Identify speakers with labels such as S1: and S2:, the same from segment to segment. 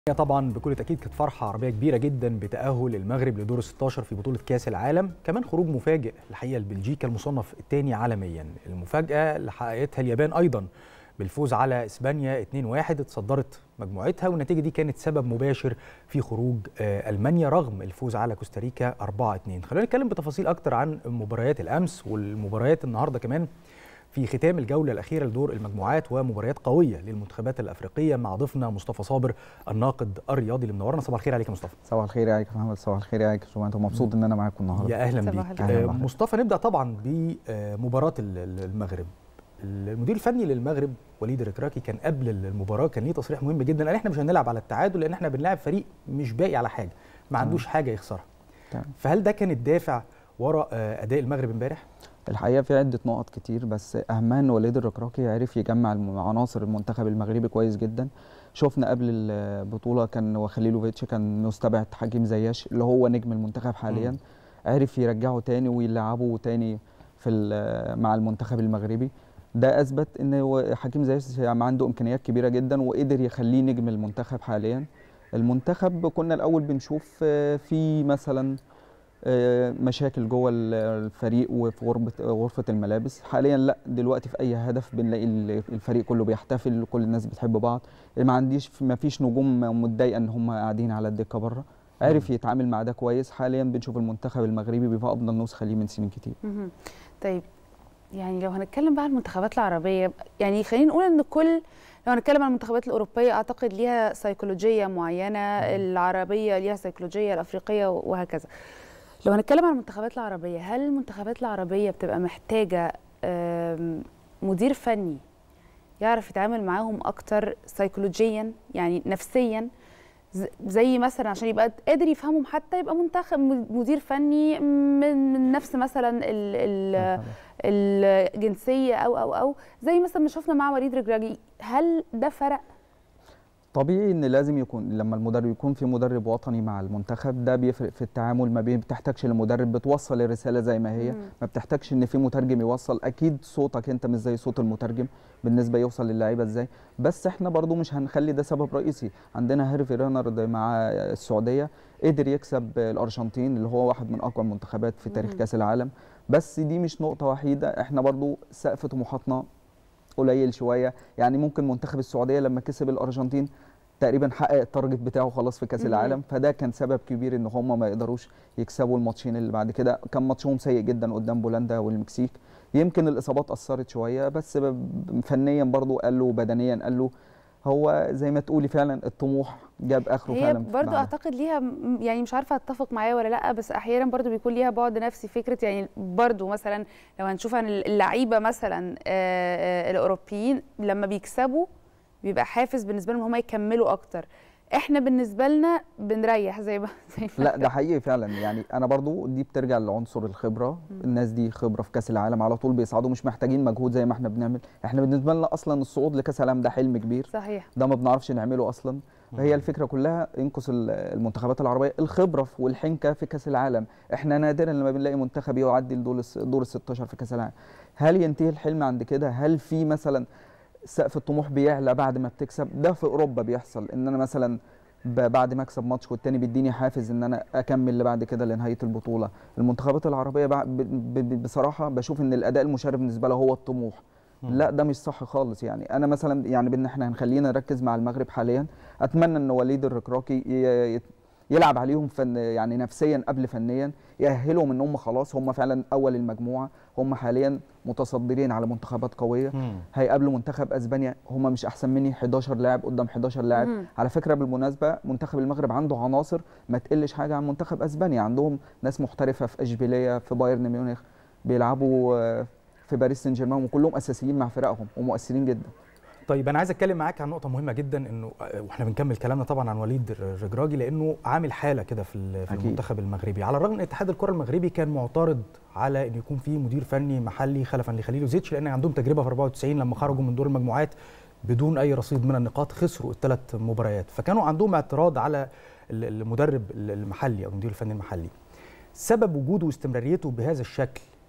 S1: طبعا بكل تاكيد كانت فرحه عربيه كبيره جدا بتاهل المغرب لدور ال 16 في بطوله كاس العالم كمان خروج مفاجئ الحقيقه لبلجيكا المصنف الثاني عالميا المفاجاه اللي حققتها اليابان ايضا بالفوز على اسبانيا 2-1 اتصدرت مجموعتها والنتيجه دي كانت سبب مباشر في خروج المانيا رغم الفوز على كوستاريكا 4-2 خلينا نتكلم بتفاصيل اكتر عن مباريات الامس والمباريات النهارده كمان في ختام الجولة الأخيرة لدور المجموعات ومباريات قوية للمنتخبات الأفريقية مع ضيفنا مصطفى صابر الناقد الرياضي اللي منورنا صباح الخير عليك يا مصطفى
S2: صباح الخير عليك يا محمد صباح الخير عليك يا انت مبسوط ان انا معاكم النهارده
S1: يا أهلا بيك آه مصطفى نبدأ طبعا بمباراة المغرب المدير الفني للمغرب وليد الركراكي كان قبل المباراه كان ليه تصريح مهم جدا قال احنا مش هنلعب على التعادل لان احنا بنلعب فريق مش باقي على حاجه ما عندوش حاجه يخسرها فهل ده كان الدافع وراء اداء المغرب امبارح
S2: الحقيقه في عده نقط كتير بس اهمها ان وليد الركراكي عرف يجمع عناصر المنتخب المغربي كويس جدا شفنا قبل البطوله كان وخليلوفيتش كان مستبعد حكيم زياش اللي هو نجم المنتخب حاليا م. عرف يرجعه تاني ويلعبه تاني في مع المنتخب المغربي ده اثبت ان حكيم زياش عنده امكانيات كبيره جدا وقدر يخليه نجم المنتخب حاليا المنتخب كنا الاول بنشوف في مثلا مشاكل جوه الفريق وفي غرفه غرفه الملابس حاليا لا دلوقتي في اي هدف بنلاقي الفريق كله بيحتفل كل الناس بتحب بعض ما عنديش ما فيش نجوم متضايقه ان هم قاعدين على الدكه بره عرف يتعامل مع ده كويس حاليا بنشوف المنتخب المغربي بيبقى افضل نسخه ليه من سنين كتير
S3: طيب يعني لو هنتكلم بقى عن المنتخبات العربيه يعني خلينا نقول ان كل لو هنتكلم عن المنتخبات الاوروبيه اعتقد ليها سيكولوجيه معينه العربيه ليها سيكولوجيه الافريقيه وهكذا لو هنتكلم عن المنتخبات العربيه هل المنتخبات العربيه بتبقى محتاجه مدير فني يعرف يتعامل معاهم اكتر سيكولوجيا يعني نفسيا زي مثلا عشان يبقى قادر يفهمهم حتى يبقى منتخب مدير فني من, من نفس مثلا ال ال الجنسيه او او او زي مثلا ما شفنا مع وليد رجراجي هل ده فرق
S2: طبيعي ان لازم يكون لما المدرب يكون في مدرب وطني مع المنتخب ده بيفرق في التعامل ما بتحتاجش للمدرب بتوصل الرساله زي ما هي مم. ما بتحتاجش ان في مترجم يوصل اكيد صوتك انت مش زي صوت المترجم بالنسبه يوصل للعيبه ازاي بس احنا برضو مش هنخلي ده سبب رئيسي عندنا هيرفي رينارد مع السعوديه قدر يكسب الارجنتين اللي هو واحد من اقوى المنتخبات في تاريخ كاس العالم بس دي مش نقطه وحيده احنا برضو سقف طموحاتنا قليل شويه يعني ممكن منتخب السعوديه لما كسب الارجنتين تقريبا حقق التارجت بتاعه خلاص في كاس العالم فده كان سبب كبير ان هم ما يقدروش يكسبوا الماتشين اللي بعد كده كان ماتشهم سيء جدا قدام بولندا والمكسيك يمكن الاصابات اثرت شويه بس فنيا برضو قال له بدنيا قال له هو زي ما تقولي فعلا الطموح جاب اخره
S3: هي
S2: فعلا
S3: برضو اعتقد ليها يعني مش عارفه اتفق معايا ولا لا بس احيانا برضو بيكون ليها بعد نفسي فكره يعني برضو مثلا لو هنشوف عن اللعيبه مثلا الاوروبيين لما بيكسبوا بيبقى حافز بالنسبه لهم هم يكملوا اكتر احنا بالنسبه لنا بنريح زي ما زي ما
S2: لا ده حقيقي فعلا يعني انا برضو دي بترجع لعنصر الخبره م. الناس دي خبره في كاس العالم على طول بيصعدوا مش محتاجين مجهود زي ما احنا بنعمل احنا بالنسبه لنا اصلا الصعود لكاس العالم ده حلم كبير
S3: صحيح
S2: ده ما بنعرفش نعمله اصلا هي الفكره كلها ينقص المنتخبات العربيه الخبره والحنكه في كاس العالم احنا نادرا لما بنلاقي منتخب يعدي دور ال 16 في كاس العالم هل ينتهي الحلم عند كده هل في مثلا سقف الطموح بيعلى بعد ما بتكسب ده في اوروبا بيحصل ان انا مثلا بعد ما اكسب ماتش والتاني بيديني حافز ان انا اكمل لبعد كده لنهايه البطوله المنتخبات العربيه بصراحه بشوف ان الاداء المشرف بالنسبه لها هو الطموح لا ده مش صح خالص يعني انا مثلا يعني بان احنا هنخلينا نركز مع المغرب حاليا اتمنى ان وليد الركراكي يلعب عليهم فن يعني نفسيا قبل فنيا يأهلهم ان هم خلاص هم فعلا اول المجموعه هم حاليا متصدرين على منتخبات قويه هيقابلوا منتخب اسبانيا هم مش احسن مني 11 لاعب قدام 11 لاعب على فكره بالمناسبه منتخب المغرب عنده عناصر ما تقلش حاجه عن منتخب اسبانيا عندهم ناس محترفه في اشبيليه في بايرن ميونخ بيلعبوا في باريس سان جيرمان وكلهم اساسيين مع فرقهم ومؤثرين جدا
S1: طيب انا عايز اتكلم معاك عن نقطه مهمه جدا انه واحنا بنكمل كلامنا طبعا عن وليد الرجراجي لانه عامل حاله كده في, في المنتخب المغربي على الرغم ان اتحاد الكره المغربي كان معترض على ان يكون في مدير فني محلي خلفا لخليل زيتش لان عندهم تجربه في 94 لما خرجوا من دور المجموعات بدون اي رصيد من النقاط خسروا الثلاث مباريات فكانوا عندهم اعتراض على المدرب المحلي او المدير الفني المحلي سبب وجوده واستمراريته بهذا الشكل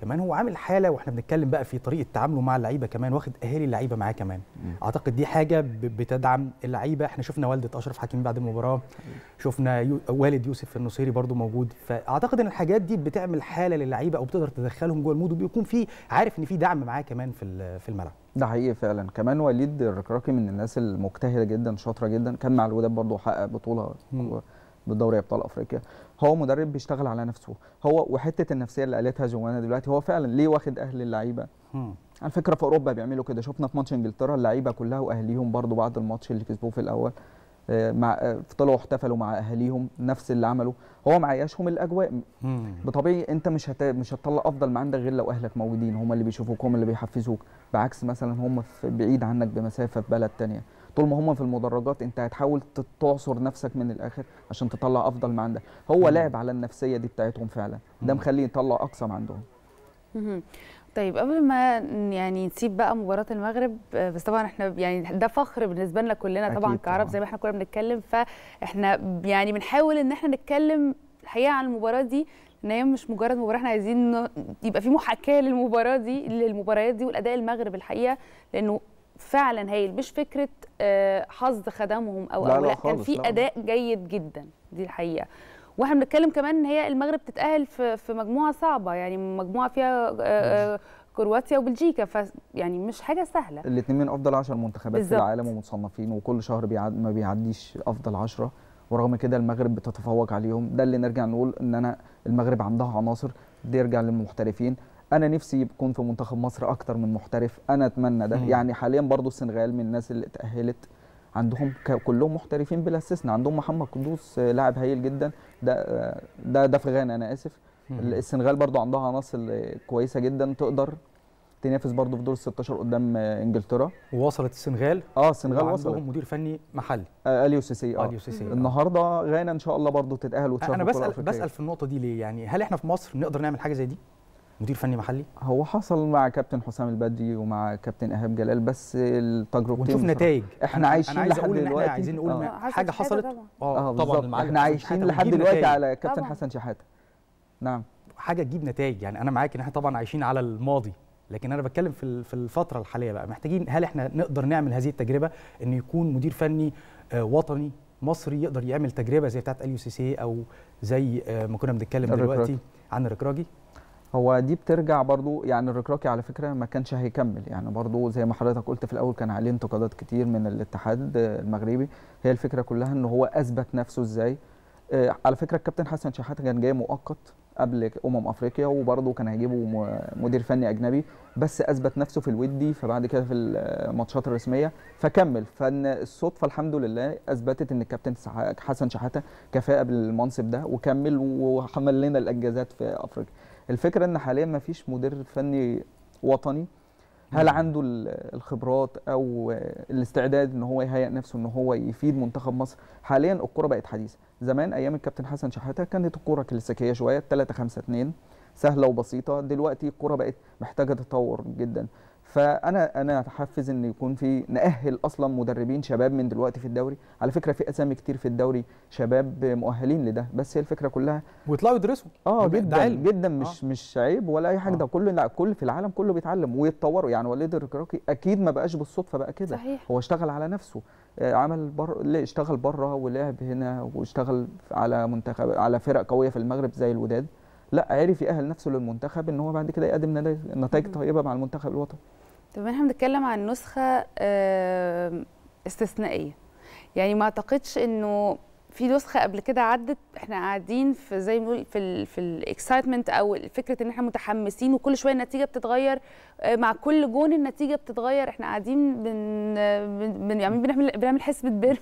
S1: كمان هو عامل حاله واحنا بنتكلم بقى في طريقه تعامله مع اللعيبه كمان واخد اهالي اللعيبه معاه كمان
S2: مم.
S1: اعتقد دي حاجه ب- بتدعم اللعيبه احنا شفنا والده اشرف حكيمي بعد المباراه شفنا يو والد يوسف النصيري برضو موجود فاعتقد ان الحاجات دي بتعمل حاله للعيبه او بتقدر تدخلهم جوه المود وبيكون في عارف ان في دعم معاه كمان في ال- في الملعب
S2: ده حقيقي فعلا كمان وليد الركراكي من الناس المجتهده جدا شاطره جدا كان مع الوداد برضه حقق بطوله
S1: مم.
S2: بدوري ابطال افريقيا هو مدرب بيشتغل على نفسه هو وحته النفسيه اللي قالتها جوانا دلوقتي هو فعلا ليه واخد اهل اللعيبه
S1: مم.
S2: على فكره في اوروبا بيعملوا كده شفنا في ماتش انجلترا اللعيبه كلها واهليهم برضو بعد الماتش اللي كسبوه في الاول آه، مع آه، طلعوا احتفلوا مع اهاليهم نفس اللي عمله هو معيشهم الاجواء
S1: مم.
S2: بطبيعي انت مش هت... مش هتطلع افضل ما عندك غير لو اهلك موجودين هم اللي بيشوفوك هم اللي بيحفزوك بعكس مثلا هم في بعيد عنك بمسافه في بلد تانية طول ما هم في المدرجات انت هتحاول ت- تعصر نفسك من الاخر عشان تطلع افضل ما عندك هو
S1: مم.
S2: لعب على النفسيه دي بتاعتهم فعلا ده
S1: مم.
S2: مخليه يطلع اقصى ما عندهم
S3: مهم. طيب قبل ما ن- يعني نسيب بقى مباراة المغرب آه، بس طبعا احنا يعني ده فخر بالنسبة لنا كلنا طبعا
S2: أكيد
S3: كعرب
S2: طبعاً.
S3: زي ما احنا كنا بنتكلم فاحنا ب- يعني بنحاول ان احنا نتكلم الحقيقة عن المباراة دي ان هي مش مجرد مباراة احنا عايزين ن- يبقى في محاكاة للمباراة دي للمباريات دي والاداء المغرب الحقيقة لانه فعلا هايل مش فكرة آه، حظ خدمهم او
S2: لا،
S3: او
S2: لا
S3: لا كان
S2: خالص،
S3: في
S2: لا.
S3: اداء جيد جدا دي الحقيقة واحنا بنتكلم كمان ان هي المغرب تتاهل في في مجموعه صعبه يعني مجموعه فيها آه، آه، كرواتيا وبلجيكا ف يعني مش حاجه سهله
S2: الاثنين من افضل 10 منتخبات
S3: بالظبط.
S2: في العالم ومتصنفين وكل شهر بيعد ما بيعديش افضل 10 ورغم كده المغرب بتتفوق عليهم ده اللي نرجع نقول ان انا المغرب عندها عناصر دي يرجع للمحترفين انا نفسي يكون في منتخب مصر اكتر من محترف انا اتمنى ده
S1: مم.
S2: يعني حاليا برضو السنغال من الناس اللي اتاهلت عندهم ك- كلهم محترفين بلا استثناء عندهم محمد قدوس آه، لاعب هايل جدا ده آه، ده ده في غانا انا اسف
S1: مم.
S2: السنغال برضو عندها عناصر آه، كويسه جدا تقدر تنافس برضو في دور ال 16 قدام آه، انجلترا
S1: ووصلت السنغال
S2: اه السنغال
S1: وعندهم
S2: وصلت
S1: مدير فني محلي
S2: آه اليو سيسي اه
S1: اليو سيسي آه.
S2: النهارده غانا ان شاء الله برضو تتاهل وتشارك
S1: انا
S2: في الكرة
S1: بسال
S2: الأفريقية.
S1: بسال في النقطه دي ليه يعني هل احنا في مصر نقدر نعمل حاجه زي دي مدير فني محلي
S2: هو حصل مع كابتن حسام البدري ومع كابتن ايهاب جلال بس التجربتين
S1: ونشوف
S2: بصراحة.
S1: نتائج
S2: إحنا
S1: أنا-
S2: عايشين
S1: انا عايز
S2: لحد
S1: اقول ان احنا
S2: دلوقتي.
S1: عايزين نقول إن
S2: آه.
S3: حسن
S1: حاجه
S3: شحاتة
S1: حصلت
S3: طبعاً.
S2: اه
S1: طبعا
S2: بالظبط
S1: المعلم
S2: احنا
S1: حسن
S2: عايشين
S1: شحاتة
S2: لحد
S1: وتجيب
S2: دلوقتي
S1: نتائج.
S2: على كابتن
S3: طبعاً.
S2: حسن شحاته نعم
S1: حاجه تجيب نتائج يعني انا معاك ان احنا طبعا عايشين على الماضي لكن انا بتكلم في ال- في الفتره الحاليه بقى محتاجين هل احنا نقدر نعمل هذه التجربه ان يكون مدير فني آه، وطني مصري يقدر يعمل تجربه زي بتاعه اليو سي سي او زي آه، ما كنا بنتكلم
S2: الركراكي.
S1: دلوقتي عن الركراجي
S2: هو دي بترجع برضو يعني الركراكي على فكره ما كانش هيكمل يعني برضو زي ما حضرتك قلت في الاول كان عليه انتقادات كتير من الاتحاد آه، المغربي هي الفكره كلها ان هو اثبت نفسه ازاي آه، على فكره الكابتن حسن شحاته كان جاي مؤقت قبل امم افريقيا وبرضه كان هيجيبوا م- مدير فني اجنبي بس اثبت نفسه في الودي فبعد كده في الماتشات الرسميه فكمل فان الصدفه الحمد لله اثبتت ان الكابتن سح- حسن شحاته كفاءه بالمنصب ده وكمل وحمل لنا الانجازات في افريقيا الفكره ان حاليا ما فيش مدير فني وطني هل
S1: مم.
S2: عنده ال- الخبرات او الاستعداد ان هو يهيئ نفسه ان هو يفيد منتخب مصر حاليا الكره بقت حديثه زمان ايام الكابتن حسن شحاته كانت الكره كلاسيكيه شويه 3 5 2 سهله وبسيطه دلوقتي الكره بقت محتاجه تطور جدا فانا انا اتحفز ان يكون في ناهل اصلا مدربين شباب من دلوقتي في الدوري على فكره في اسامي كتير في الدوري شباب مؤهلين لده بس هي الفكره كلها
S1: ويطلعوا يدرسوا
S2: اه
S1: ده
S2: جدا
S1: علم.
S2: جدا مش مش عيب ولا اي حاجه
S1: آه.
S2: ده كله لا كل في العالم كله بيتعلم ويتطوروا يعني وليد الركراكي اكيد ما بقاش بالصدفه بقى كده
S3: صحيح
S2: هو اشتغل على نفسه آه، عمل بر... لا، اشتغل بره ولعب هنا واشتغل على منتخب على فرق قويه في المغرب زي الوداد لا عرف يأهل نفسه للمنتخب ان هو بعد كده يقدم نتائج- نتائج
S3: مم.
S2: طيبه مع المنتخب الوطني
S3: طب احنا بنتكلم عن نسخه آم، استثنائيه يعني ما اعتقدش انه في نسخه قبل كده عدت احنا قاعدين في زي ما بنقول في ال في الاكسايتمنت او فكره ان احنا متحمسين وكل شويه النتيجه بتتغير آه، مع كل جون النتيجه بتتغير احنا قاعدين بن بن بن- يعني بنعمل بنعمل حسبه بيرم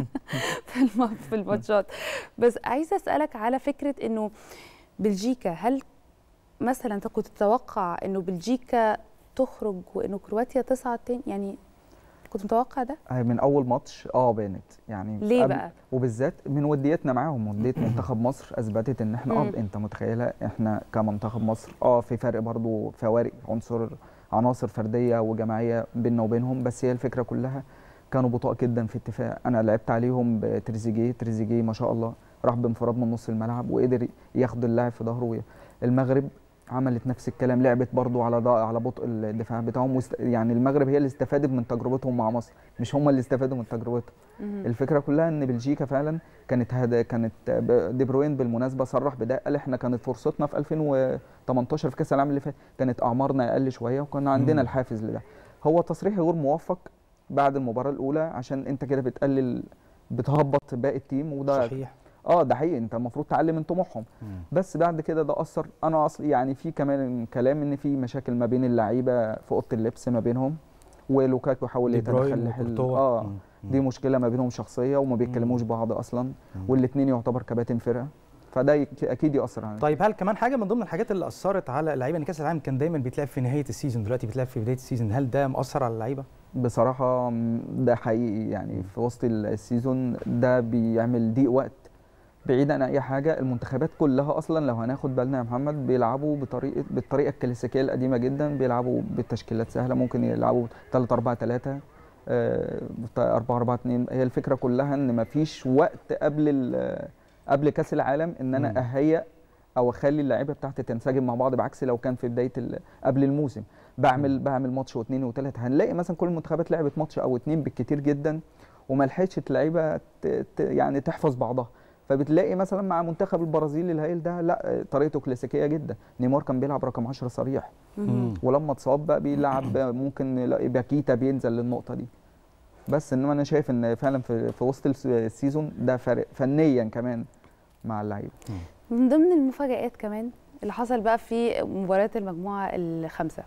S3: في الم- في الماتشات بس عايزه اسالك على فكره انه بلجيكا هل مثلا انت كنت تتوقع انه بلجيكا تخرج وانه كرواتيا تصعد تاني يعني كنت متوقع ده
S2: آه، من اول ماتش اه بانت يعني
S3: ليه
S2: قبل-
S3: بقى
S2: وبالذات من وديتنا معاهم وديه منتخب مصر اثبتت ان احنا اه
S3: مم.
S2: انت متخيله احنا كمنتخب مصر اه في فرق برضو فوارق عنصر عناصر فرديه وجماعيه بيننا وبينهم بس هي الفكره كلها كانوا بطاء جدا في الدفاع انا لعبت عليهم بتريزيجيه تريزيجيه ما شاء الله راح بانفراد من نص الملعب وقدر ياخد اللاعب في ظهره وي- المغرب عملت نفس الكلام لعبت برضو على ضا... على بطء الدفاع بتاعهم وست... يعني المغرب هي اللي استفادت من تجربتهم مع مصر مش هم اللي استفادوا من تجربتهم
S3: مهم.
S2: الفكره كلها ان بلجيكا فعلا كانت هذا كانت ب- دي بروين بالمناسبه صرح بده قال احنا كانت فرصتنا في 2018 في كاس العالم اللي فات كانت اعمارنا اقل شويه وكان عندنا
S1: مم.
S2: الحافز لده هو تصريح غير موفق بعد المباراه الاولى عشان انت كده بتقلل بتهبط باقي التيم وده
S1: صحيح
S2: اه ده حقيقي انت المفروض تعلي من طموحهم
S1: مم.
S2: بس بعد كده ده اثر انا اصلا يعني في كمان كلام ان في مشاكل ما بين اللعيبه في اوضه اللبس ما بينهم ولوكاكو حاول
S1: دي
S2: يتدخل
S1: بروين
S2: يحل
S1: وكورتوا.
S2: اه
S1: مم.
S2: دي مشكله ما بينهم شخصيه وما بيتكلموش بعض اصلا
S1: مم.
S2: والاثنين يعتبر كباتن فرقه فده يك- اكيد ياثر على
S1: طيب هل كمان حاجه من ضمن الحاجات اللي اثرت على اللعيبه ان كاس العالم كان دايما بيتلعب في نهايه السيزون دلوقتي بيتلعب في بدايه السيزون هل ده مأثر على اللعيبه؟
S2: بصراحه م، ده حقيقي يعني في وسط ال- السيزون ده بيعمل ضيق وقت بعيد عن اي حاجه المنتخبات كلها اصلا لو هناخد بالنا يا محمد بيلعبوا بطريقه بالطريقه الكلاسيكيه القديمه جدا بيلعبوا بتشكيلات سهله ممكن يلعبوا 3 4 3 4 4 2 هي الفكره كلها ان مفيش وقت قبل ال- قبل كاس العالم ان
S1: مم.
S2: انا اهيئ او اخلي اللعيبه بتاعتي تنسجم مع بعض بعكس لو كان في بدايه ال- قبل الموسم بعمل بعمل ماتش واثنين وثلاثه هنلاقي مثلا كل المنتخبات لعبت ماتش او اتنين بالكتير جدا وما لحقتش اللعيبه ت- ت- يعني تحفظ بعضها فبتلاقي مثلا مع منتخب البرازيل الهائل ده لا طريقته كلاسيكيه جدا نيمار كان بيلعب رقم 10 صريح
S3: مهم.
S2: ولما اتصاب بقى بيلعب ممكن نلاقي باكيتا بينزل للنقطه دي بس انما انا شايف ان فعلا في, في وسط الس- السيزون ده فارق فنيا كمان مع اللعيبه
S3: من ضمن المفاجآت كمان اللي حصل بقى في مباريات المجموعة الخامسة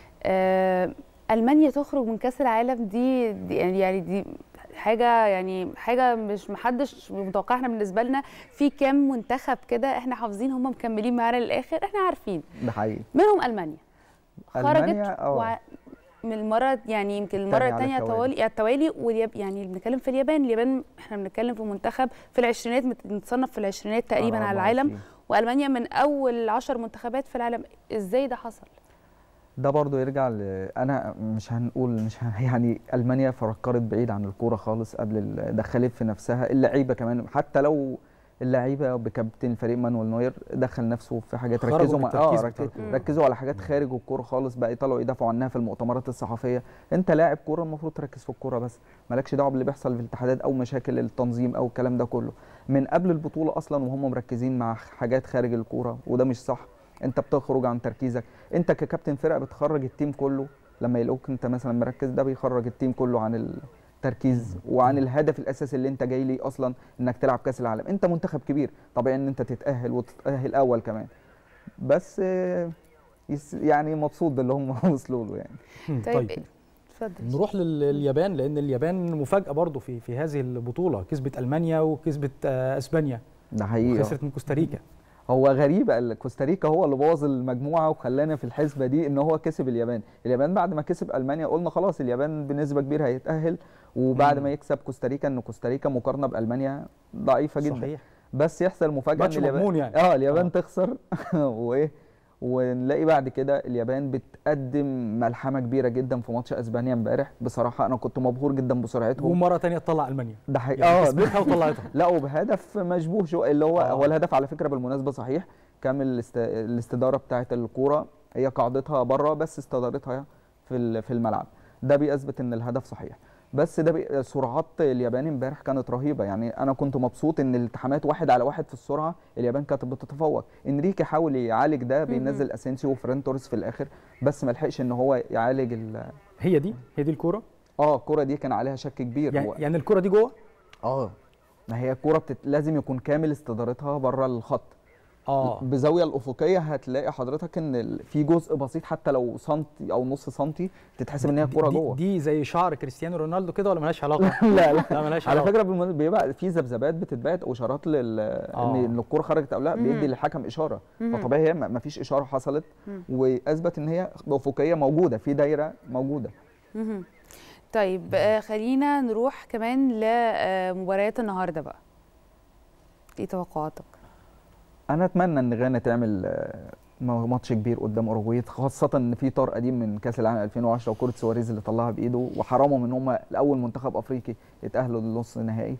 S3: آه، ألمانيا تخرج من كأس العالم دي, دي يعني يعني دي حاجة يعني حاجة مش محدش متوقع احنا بالنسبة لنا في كام منتخب كده احنا حافظين هم مكملين معانا للآخر احنا عارفين
S2: ده حقيقي
S3: منهم ألمانيا خرجت
S2: ألمانيا، آه.
S3: وع- من المرة يعني يمكن المرة
S2: تاني على
S3: الثانية
S2: التوالي.
S3: توالي يعني التوالي والياب يعني بنتكلم في اليابان اليابان احنا بنتكلم في منتخب في العشرينات مت- متصنف في العشرينات تقريبا على العالم
S2: 24.
S3: والمانيا من اول عشر منتخبات في العالم ازاي ده حصل
S2: ده برضو يرجع ل... انا مش هنقول مش ه... يعني المانيا فكرت بعيد عن الكوره خالص قبل ال... دخلت في نفسها اللعيبه كمان حتى لو اللعيبه بكابتن الفريق مانويل نوير دخل نفسه في حاجات
S1: خرجوا
S2: ركزوا
S1: من
S2: مع
S1: التركيز
S2: اه
S1: بتاع
S2: ركز...
S1: الكورة.
S2: ركزوا على حاجات خارج الكوره خالص بقى يطلعوا يدافعوا عنها في المؤتمرات الصحفيه انت لاعب كوره المفروض تركز في الكوره بس مالكش دعوه باللي بيحصل في الاتحادات او مشاكل التنظيم او الكلام ده كله من قبل البطوله اصلا وهم مركزين مع حاجات خارج الكوره وده مش صح انت بتخرج عن تركيزك انت ككابتن فرقه بتخرج التيم كله لما يلاقوك انت مثلا مركز ده بيخرج التيم كله عن التركيز وعن الهدف الاساسي اللي انت جاي ليه اصلا انك تلعب كاس العالم انت منتخب كبير طبيعي ان انت تتاهل وتتاهل اول كمان بس آه، يس- يعني مبسوط باللي هم وصلوا له يعني
S1: مم.
S3: طيب,
S1: طيب
S3: اتفضل
S1: نروح لليابان لان اليابان مفاجاه برضو في في هذه البطوله كسبت المانيا وكسبت آه، اسبانيا
S2: ده حقيقي
S1: خسرت من كوستاريكا
S2: هو غريب ال- كوستاريكا هو اللي بوظ المجموعه وخلانا في الحسبه دي ان هو كسب اليابان اليابان بعد ما كسب المانيا قلنا خلاص اليابان بنسبه كبيره هيتاهل وبعد
S1: مم.
S2: ما يكسب كوستاريكا ان كوستاريكا مقارنه بالمانيا ضعيفه جدا
S1: صحيح
S2: بس يحصل مفاجاه
S1: ماتش
S2: ان اليابان
S1: مضمون يعني.
S2: اه اليابان
S1: آه.
S2: تخسر وايه ونلاقي بعد كده اليابان بتقدم ملحمه كبيره جدا في ماتش اسبانيا امبارح بصراحه انا كنت مبهور جدا بسرعتهم
S1: ومره ثانيه تطلع المانيا
S2: ده حقيقي
S1: يعني
S2: اه
S1: كسبتها وطلعتها
S2: لا وبهدف مشبوه شو اللي هو
S1: آه.
S2: هو الهدف على فكره بالمناسبه صحيح كامل الاست... الاستداره بتاعه الكوره هي قاعدتها بره بس استدارتها في ال- في الملعب ده بيثبت ان الهدف صحيح بس ده بي... سرعات اليابان امبارح كانت رهيبه يعني انا كنت مبسوط ان الالتحامات واحد على واحد في السرعه اليابان كانت بتتفوق انريكي حاول يعالج ده بينزل اسينسيو وفران توريس في الاخر بس ما لحقش ان هو يعالج ال...
S1: هي دي هي دي الكوره
S2: اه الكوره دي كان عليها شك كبير
S1: يعني,
S2: هو...
S1: يعني الكوره دي جوه
S2: اه ما هي الكوره بتت... لازم يكون كامل استدارتها بره الخط
S1: اه
S2: بزاويه الافقيه هتلاقي حضرتك ان ال- في جزء بسيط حتى لو سنتي او نص سنتي تتحسب ان هي
S1: دي-
S2: كوره
S1: دي-
S2: جوه
S1: دي زي شعر كريستيانو رونالدو كده ولا ملهاش علاقه
S2: لا لا
S1: لا ملهاش
S2: على
S1: علاقه
S2: فكره بالمناسبة بيبقى في ذبذبات بتتبعت او اشارات لل
S1: آه.
S2: ان إن الكوره خرجت او لا
S3: مم.
S2: بيدي للحكم اشاره
S3: مم.
S2: فطبيعي هي ما ما فيش اشاره حصلت
S3: مم.
S2: واثبت ان هي افقيه موجوده في دايره موجوده
S3: مهم. طيب آه، خلينا نروح كمان لمباريات النهارده بقى ايه توقعاتك
S2: انا اتمنى ان غانا تعمل آه، م- ماتش كبير قدام اوروجواي خاصه ان في طار قديم من كاس العالم 2010 وكره سواريز اللي طلعها بايده وحرامهم ان هم الاول منتخب افريقي يتاهلوا للنص النهائي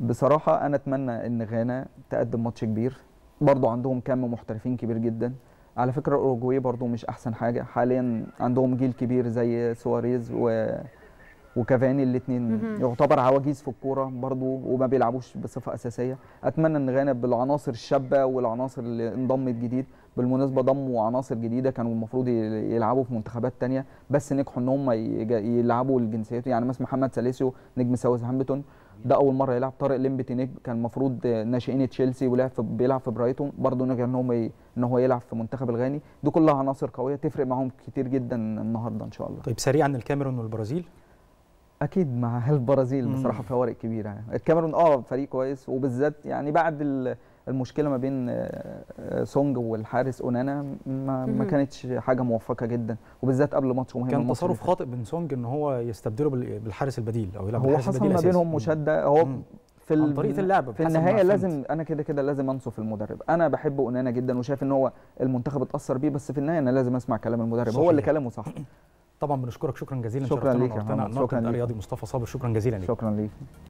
S2: بصراحه انا اتمنى ان غانا تقدم ماتش كبير برضو عندهم كم محترفين كبير جدا على فكره اوروجواي برضو مش احسن حاجه حاليا عندهم جيل كبير زي سواريز و وكافاني الاثنين
S3: مهم.
S2: يعتبر عواجيز في الكوره برضو وما بيلعبوش بصفه اساسيه اتمنى ان غانا بالعناصر الشابه والعناصر اللي انضمت جديد بالمناسبه ضموا عناصر جديده كانوا المفروض ي- يلعبوا في منتخبات تانية بس نجحوا ان هم يج- يلعبوا الجنسيات يعني مثلا محمد ساليسيو نجم ساوثهامبتون ده اول مره يلعب طارق ليمبتي نجم كان المفروض ناشئين تشيلسي ولعب في بيلعب في برايتون برضه نجح ان هو ي- ان هو يلعب في منتخب الغاني دي كلها عناصر قويه تفرق معاهم كتير جدا النهارده ان شاء الله
S1: طيب سريعا الكاميرون والبرازيل
S2: اكيد مع البرازيل
S1: مم.
S2: بصراحه فوارق كبيره يعني الكاميرون اه فريق كويس وبالذات يعني بعد ال- المشكله ما بين آه، آه، سونج والحارس اونانا ما, ما
S3: مهم.
S2: كانتش حاجه موفقه جدا وبالذات قبل ماتش مهم
S1: كان
S2: الماتش اللي
S1: تصرف خاطئ من سونج ان هو يستبدله بال- بالحارس البديل او يلعب
S2: هو
S1: بالحارس
S2: حصل
S1: البديل
S2: ما
S1: أساسي.
S2: بينهم
S1: مم.
S2: مشاده هو
S1: مم.
S2: في
S1: عن
S2: ال-
S1: طريقة اللعب
S2: في
S1: بحسب ما
S2: النهايه
S1: فهمت.
S2: لازم انا كده كده لازم انصف المدرب انا بحب اونانا جدا وشايف ان هو المنتخب اتاثر بيه بس في النهايه انا لازم اسمع كلام المدرب هو اللي
S1: صحيح.
S2: كلامه صح
S1: طبعا بنشكرك شكرا جزيلا
S2: شكراً
S1: شرفتنا
S2: ليك يا
S1: ونورتنا.
S2: محمد، شكراً
S1: الناقد
S2: ليك.
S1: الرياضي مصطفى صابر شكرا جزيلا ليك
S2: شكرا ليك